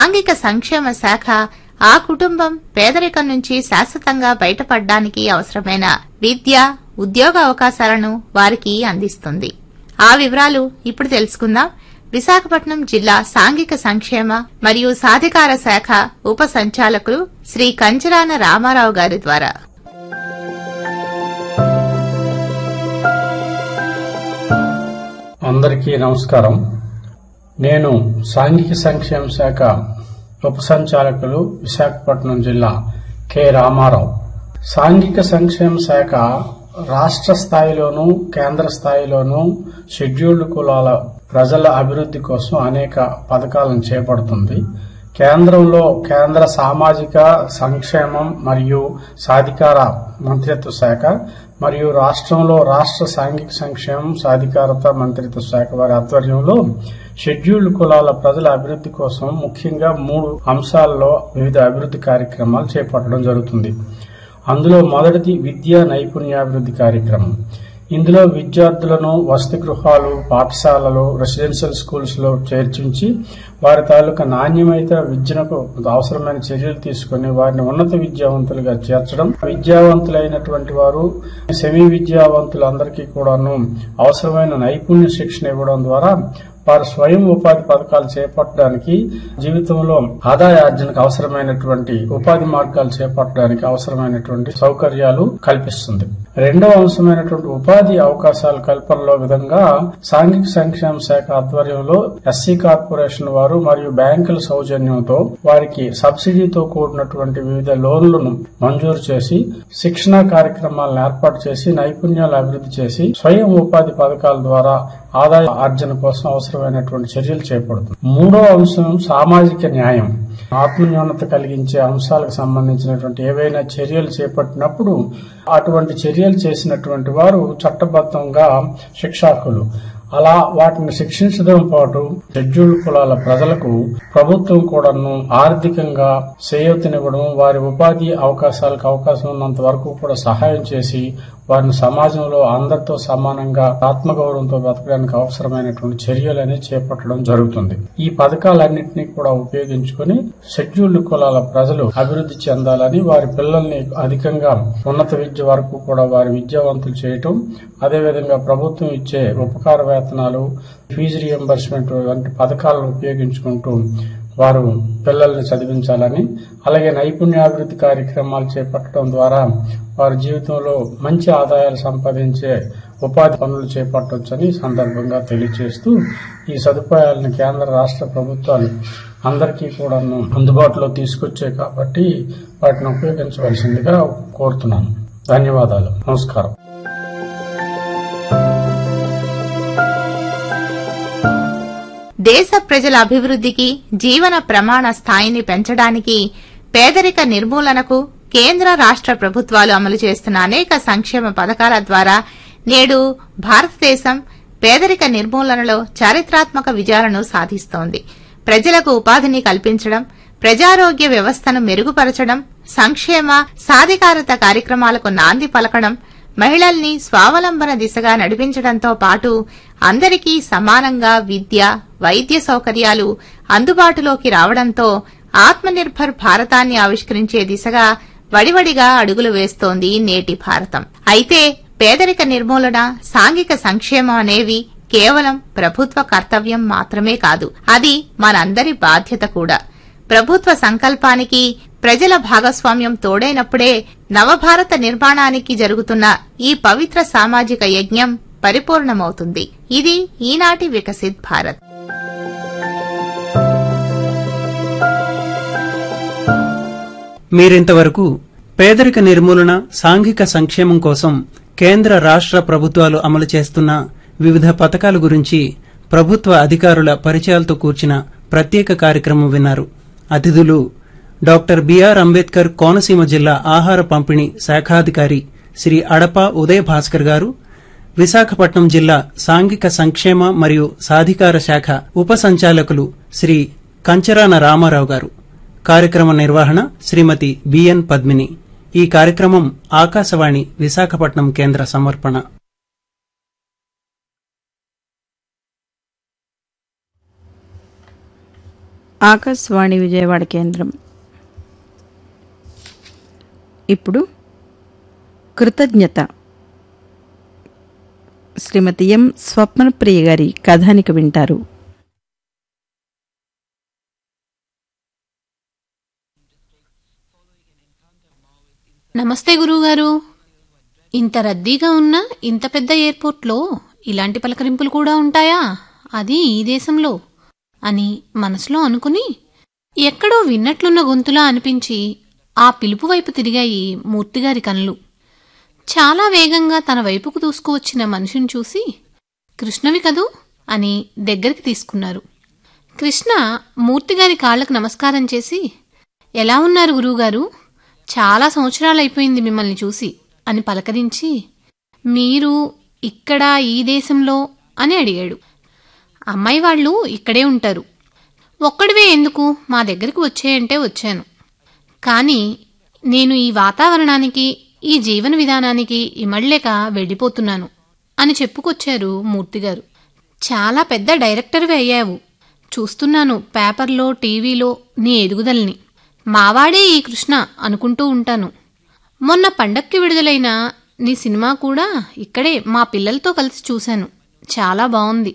సాంఘిక సంక్షేమ శాఖ ఆ కుటుంబం పేదరికం నుంచి శాశ్వతంగా బయటపడడానికి అవసరమైన విద్య ఉద్యోగ అవకాశాలను వారికి అందిస్తుంది ఆ వివరాలు ఇప్పుడు తెలుసుకుందాం విశాఖపట్నం జిల్లా సాంఘిక సంక్షేమ మరియు సాధికార శాఖ ఉప సంచాలకులు శ్రీ కంచరాన రామారావు గారి ద్వారా అందరికీ నమస్కారం నేను సాంఘిక సంక్షేమ శాఖ ఉప సంచాలకులు విశాఖపట్నం జిల్లా కె రామారావు సాంఘిక సంక్షేమ శాఖ రాష్ట్ర స్థాయిలోనూ కేంద్ర స్థాయిలోనూ షెడ్యూల్డ్ కులాల ప్రజల అభివృద్ధి కోసం అనేక పథకాలను చేపడుతుంది కేంద్రంలో కేంద్ర సామాజిక సంక్షేమం మరియు సాధికార మంత్రిత్వ శాఖ మరియు రాష్ట్రంలో రాష్ట్ర సాంఘిక సంక్షేమం సాధికారత మంత్రిత్వ శాఖ వారి ఆధ్వర్యంలో షెడ్యూల్డ్ కులాల ప్రజల అభివృద్ధి కోసం ముఖ్యంగా మూడు అంశాల్లో వివిధ అభివృద్ధి కార్యక్రమాలు చేపట్టడం జరుగుతుంది అందులో మొదటిది విద్యా నైపుణ్యాభివృద్ధి కార్యక్రమం ఇందులో విద్యార్థులను వసతి గృహాలు పాఠశాలలు రెసిడెన్షియల్ స్కూల్స్ లో చేర్చించి వారి తాలూకా నాణ్యమైన విద్యనకు అవసరమైన చర్యలు తీసుకుని వారిని ఉన్నత విద్యావంతులుగా చేర్చడం విద్యావంతులైనటువంటి వారు సెమీ విద్యావంతులందరికీ కూడాను అవసరమైన నైపుణ్య శిక్షణ ఇవ్వడం ద్వారా వారు స్వయం ఉపాధి పథకాలు చేపట్టడానికి జీవితంలో ఆదాయ ఆర్జనకు అవసరమైనటువంటి ఉపాధి మార్గాలు చేపట్టడానికి అవసరమైనటువంటి సౌకర్యాలు కల్పిస్తుంది రెండవ అంశమైనటువంటి ఉపాధి అవకాశాల కల్పనలో విధంగా సాంఘిక సంక్షేమ శాఖ ఆధ్వర్యంలో ఎస్సీ కార్పొరేషన్ వారు మరియు బ్యాంకుల సౌజన్యంతో వారికి సబ్సిడీతో కూడినటువంటి వివిధ లోన్లను మంజూరు చేసి శిక్షణా కార్యక్రమాలను ఏర్పాటు చేసి నైపుణ్యాలు అభివృద్ధి చేసి స్వయం ఉపాధి పథకాల ద్వారా ఆదాయ ఆర్జన కోసం అవసరమైనటువంటి చర్యలు చేపడుతుంది మూడో అంశం సామాజిక న్యాయం ఆత్మన్యూనత కలిగించే అంశాలకు సంబంధించినటువంటి ఏవైనా చర్యలు చేపట్టినప్పుడు అటువంటి చర్యలు చేసినటువంటి వారు చట్టబద్ధంగా శిక్షార్హులు అలా వాటిని శిక్షించడం పాటు షెడ్యూల్డ్ కులాల ప్రజలకు ప్రభుత్వం కూడాను ఆర్థికంగా చేయూతనివ్వడం వారి ఉపాధి అవకాశాలకు అవకాశం ఉన్నంత వరకు కూడా సహాయం చేసి వారిని సమాజంలో అందరితో సమానంగా ఆత్మగౌరవంతో బతకడానికి అవసరమైనటువంటి చర్యలని చేపట్టడం జరుగుతుంది ఈ పథకాలన్నింటినీ కూడా ఉపయోగించుకుని షెడ్యూల్డ్ కులాల ప్రజలు అభివృద్ధి చెందాలని వారి పిల్లల్ని అధికంగా ఉన్నత విద్య వరకు కూడా వారి విద్యావంతులు చేయటం అదేవిధంగా ప్రభుత్వం ఇచ్చే ఉపకార వేతనాలు ఫీజు రియంబర్స్మెంట్ వంటి పథకాలను ఉపయోగించుకుంటూ వారు పిల్లల్ని చదివించాలని అలాగే నైపుణ్యాభివృద్ధి కార్యక్రమాలు చేపట్టడం ద్వారా వారి జీవితంలో మంచి ఆదాయాలు సంపాదించే ఉపాధి పనులు చేపట్టవచ్చని ఈ సందర్భంగా తెలియజేస్తూ ఈ సదుపాయాలను కేంద్ర రాష్ట్ర ప్రభుత్వాలు అందరికీ కూడా అందుబాటులో తీసుకొచ్చే కాబట్టి వాటిని ఉపయోగించవలసిందిగా కోరుతున్నాను ధన్యవాదాలు నమస్కారం దేశ ప్రజల అభివృద్ధికి జీవన ప్రమాణ స్థాయిని పెంచడానికి పేదరిక నిర్మూలనకు కేంద్ర రాష్ట్ర ప్రభుత్వాలు అమలు చేస్తున్న అనేక సంక్షేమ పథకాల ద్వారా నేడు భారతదేశం పేదరిక నిర్మూలనలో చారిత్రాత్మక విజయాలను సాధిస్తోంది ప్రజలకు ఉపాధిని కల్పించడం ప్రజారోగ్య వ్యవస్థను మెరుగుపరచడం సంక్షేమ సాధికారత కార్యక్రమాలకు నాంది పలకడం మహిళల్ని స్వావలంబన దిశగా నడిపించడంతో పాటు అందరికీ సమానంగా విద్య వైద్య సౌకర్యాలు అందుబాటులోకి రావడంతో ఆత్మనిర్భర్ భారతాన్ని ఆవిష్కరించే దిశగా వడివడిగా అడుగులు వేస్తోంది నేటి భారతం అయితే పేదరిక నిర్మూలన సాంఘిక సంక్షేమం అనేవి కేవలం ప్రభుత్వ కర్తవ్యం మాత్రమే కాదు అది మనందరి బాధ్యత కూడా ప్రభుత్వ సంకల్పానికి ప్రజల భాగస్వామ్యం తోడైనప్పుడే నవభారత నిర్మాణానికి జరుగుతున్న ఈ పవిత్ర సామాజిక యజ్ఞం పరిపూర్ణమవుతుంది ఇది ఈనాటి వికసిత్ భారత్ మీరింతవరకు పేదరిక నిర్మూలన సాంఘిక సంక్షేమం కోసం కేంద్ర రాష్ట్ర ప్రభుత్వాలు అమలు చేస్తున్న వివిధ పథకాల గురించి ప్రభుత్వ అధికారుల పరిచయాలతో కూర్చిన ప్రత్యేక కార్యక్రమం విన్నారు అతిథులు డాక్టర్ బిఆర్ అంబేద్కర్ కోనసీమ జిల్లా ఆహార పంపిణీ శాఖాధికారి శ్రీ అడప ఉదయ భాస్కర్ గారు విశాఖపట్నం జిల్లా సాంఘిక సంక్షేమ మరియు సాధికార శాఖ ఉప సంచాలకులు శ్రీ కంచరాన రామారావు గారు కార్యక్రమ నిర్వహణ శ్రీమతి బిఎన్ పద్మిని ఈ కార్యక్రమం ఆకాశవాణి విశాఖపట్నం కేంద్ర సమర్పణ ఆకాశవాణి విజయవాడ కేంద్రం ఇప్పుడు కృతజ్ఞత శ్రీమతి ఎం స్వప్నప్రియ గారి కథానిక వింటారు నమస్తే గురువుగారు ఇంత రద్దీగా ఉన్న ఇంత పెద్ద ఎయిర్పోర్ట్లో ఇలాంటి పలకరింపులు కూడా ఉంటాయా అది ఈ దేశంలో అని మనసులో అనుకుని ఎక్కడో విన్నట్లున్న గొంతులా అనిపించి ఆ పిలుపు వైపు తిరిగాయి మూర్తిగారి కనులు చాలా వేగంగా తన వైపుకు దూసుకువచ్చిన మనిషిని చూసి కృష్ణవి కదూ అని దగ్గరికి తీసుకున్నారు కృష్ణ మూర్తిగారి కాళ్లకు నమస్కారం చేసి ఎలా ఉన్నారు గురువుగారు చాలా సంవత్సరాలైపోయింది మిమ్మల్ని చూసి అని పలకరించి మీరు ఇక్కడ ఈ దేశంలో అని అడిగాడు అమ్మాయి వాళ్ళు ఇక్కడే ఉంటారు ఒక్కడివే ఎందుకు మా దగ్గరికి వచ్చేయంటే వచ్చాను కానీ నేను ఈ వాతావరణానికి ఈ జీవన విధానానికి ఇమళ్ళేక వెళ్ళిపోతున్నాను అని చెప్పుకొచ్చారు మూర్తిగారు చాలా పెద్ద డైరెక్టర్వి అయ్యావు చూస్తున్నాను పేపర్లో టీవీలో నీ ఎదుగుదలని మావాడే ఈ కృష్ణ అనుకుంటూ ఉంటాను మొన్న పండక్కి విడుదలైన నీ సినిమా కూడా ఇక్కడే మా పిల్లలతో కలిసి చూశాను చాలా బాగుంది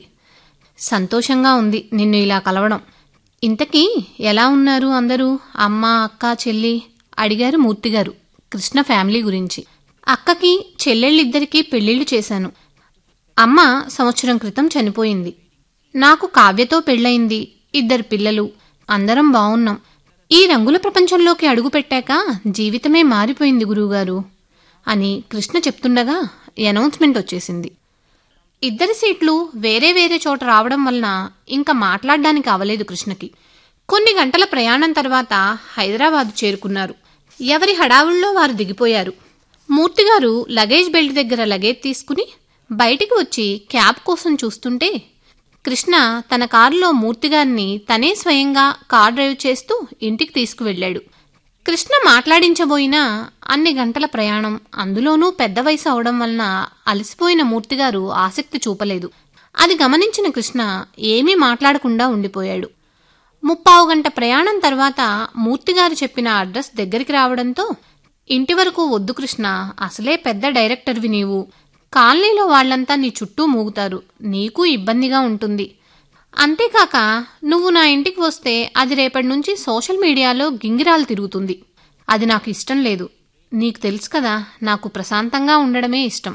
సంతోషంగా ఉంది నిన్ను ఇలా కలవడం ఇంతకీ ఎలా ఉన్నారు అందరూ అమ్మ అక్క చెల్లి అడిగారు మూర్తిగారు కృష్ణ ఫ్యామిలీ గురించి అక్కకి చెల్లెళ్ళిద్దరికీ పెళ్లిళ్లు చేశాను అమ్మ సంవత్సరం క్రితం చనిపోయింది నాకు కావ్యతో పెళ్ళయింది ఇద్దరు పిల్లలు అందరం బావున్నాం ఈ రంగుల ప్రపంచంలోకి అడుగుపెట్టాక జీవితమే మారిపోయింది గురువుగారు అని కృష్ణ చెప్తుండగా అనౌన్స్మెంట్ వచ్చేసింది ఇద్దరి సీట్లు వేరే వేరే చోట రావడం వలన ఇంకా మాట్లాడడానికి అవలేదు కృష్ణకి కొన్ని గంటల ప్రయాణం తర్వాత హైదరాబాద్ చేరుకున్నారు ఎవరి హడావుల్లో వారు దిగిపోయారు మూర్తిగారు లగేజ్ బెల్ట్ దగ్గర లగేజ్ తీసుకుని బయటికి వచ్చి క్యాబ్ కోసం చూస్తుంటే కృష్ణ తన కారులో మూర్తిగారిని తనే స్వయంగా కార్ డ్రైవ్ చేస్తూ ఇంటికి తీసుకువెళ్ళాడు కృష్ణ మాట్లాడించబోయినా అన్ని గంటల ప్రయాణం అందులోనూ పెద్ద వయసు అవడం వలన అలసిపోయిన మూర్తిగారు ఆసక్తి చూపలేదు అది గమనించిన కృష్ణ ఏమీ మాట్లాడకుండా ఉండిపోయాడు ముప్పావు గంట ప్రయాణం తర్వాత మూర్తిగారు చెప్పిన అడ్రస్ దగ్గరికి రావడంతో ఇంటి వరకు వద్దు కృష్ణ అసలే పెద్ద డైరెక్టర్వి నీవు కాలనీలో వాళ్ళంతా నీ చుట్టూ మూగుతారు నీకు ఇబ్బందిగా ఉంటుంది అంతేకాక నువ్వు నా ఇంటికి వస్తే అది రేపటి నుంచి సోషల్ మీడియాలో గింగిరాలు తిరుగుతుంది అది నాకు ఇష్టం లేదు నీకు తెలుసు కదా నాకు ప్రశాంతంగా ఉండడమే ఇష్టం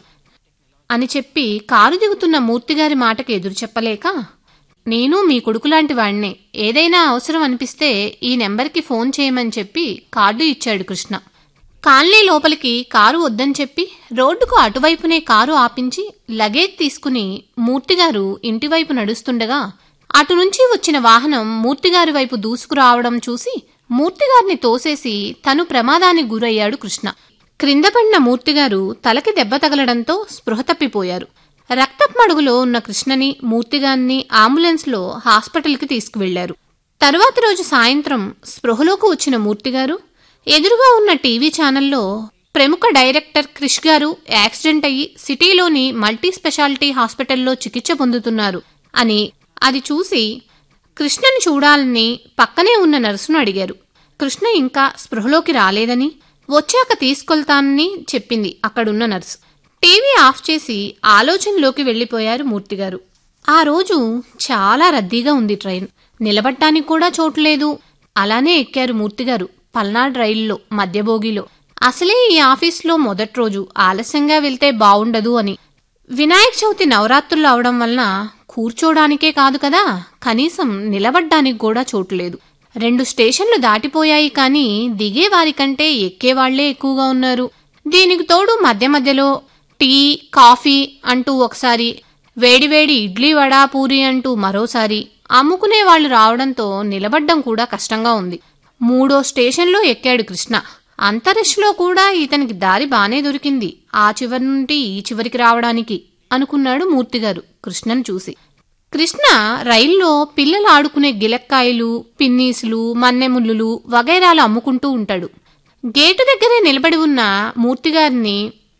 అని చెప్పి కారు దిగుతున్న మూర్తిగారి మాటకి ఎదురు చెప్పలేక నేను మీ కొడుకులాంటి వాణ్ణే ఏదైనా అవసరం అనిపిస్తే ఈ నెంబర్కి ఫోన్ చేయమని చెప్పి కార్డు ఇచ్చాడు కృష్ణ కాలనీ లోపలికి కారు వద్దని చెప్పి రోడ్డుకు అటువైపునే కారు ఆపించి లగేజ్ తీసుకుని మూర్తిగారు ఇంటివైపు నడుస్తుండగా అటు నుంచి వచ్చిన వాహనం మూర్తిగారి వైపు దూసుకురావడం చూసి మూర్తిగారిని తోసేసి తను ప్రమాదానికి గురయ్యాడు కృష్ణ క్రింద పడిన మూర్తిగారు తలకి దెబ్బ తగలడంతో స్పృహ తప్పిపోయారు రక్తపు మడుగులో ఉన్న కృష్ణని మూర్తిగారిని అంబులెన్స్లో హాస్పిటల్కి తీసుకువెళ్లారు తరువాత రోజు సాయంత్రం స్పృహలోకి వచ్చిన మూర్తిగారు ఎదురుగా ఉన్న టీవీ ఛానల్లో ప్రముఖ డైరెక్టర్ క్రిష్ గారు యాక్సిడెంట్ అయ్యి సిటీలోని మల్టీ స్పెషాలిటీ హాస్పిటల్లో చికిత్స పొందుతున్నారు అని అది చూసి కృష్ణని చూడాలని పక్కనే ఉన్న నర్సును అడిగారు కృష్ణ ఇంకా స్పృహలోకి రాలేదని వచ్చాక తీసుకెళ్తానని చెప్పింది అక్కడున్న నర్సు టీవీ ఆఫ్ చేసి ఆలోచనలోకి వెళ్లిపోయారు మూర్తిగారు ఆ రోజు చాలా రద్దీగా ఉంది ట్రైన్ నిలబడ్డానికి కూడా చోటు లేదు అలానే ఎక్కారు మూర్తిగారు పల్నాడు రైల్లో మధ్యభోగిలో అసలే ఈ ఆఫీస్లో మొదటి రోజు ఆలస్యంగా వెళ్తే బావుండదు అని వినాయక చవితి నవరాత్రులు అవడం వలన కూర్చోడానికే కాదు కదా కనీసం నిలబడ్డానికి కూడా చోటు లేదు రెండు స్టేషన్లు దాటిపోయాయి కానీ దిగే వారికంటే ఎక్కేవాళ్లే ఎక్కువగా ఉన్నారు దీనికి తోడు మధ్య మధ్యలో టీ కాఫీ అంటూ ఒకసారి వేడివేడి ఇడ్లీ వడా పూరి అంటూ మరోసారి అమ్ముకునే వాళ్ళు రావడంతో నిలబడ్డం కూడా కష్టంగా ఉంది మూడో స్టేషన్లో ఎక్కాడు కృష్ణ అంతరిష్లో కూడా ఇతనికి దారి బానే దొరికింది ఆ చివరి నుండి ఈ చివరికి రావడానికి అనుకున్నాడు మూర్తిగారు కృష్ణను చూసి కృష్ణ రైల్లో పిల్లలు ఆడుకునే గిలక్కాయలు పిన్నీసులు మన్నెముల్లులు వగైరాలు అమ్ముకుంటూ ఉంటాడు గేటు దగ్గరే నిలబడి ఉన్న మూర్తిగారిని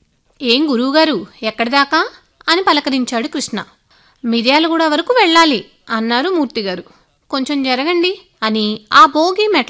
ఏం గురువుగారు ఎక్కడిదాకా అని పలకరించాడు కృష్ణ మిర్యాలగూడ వరకు వెళ్ళాలి అన్నారు మూర్తిగారు కొంచెం జరగండి అని ఆ భోగి మెట్ల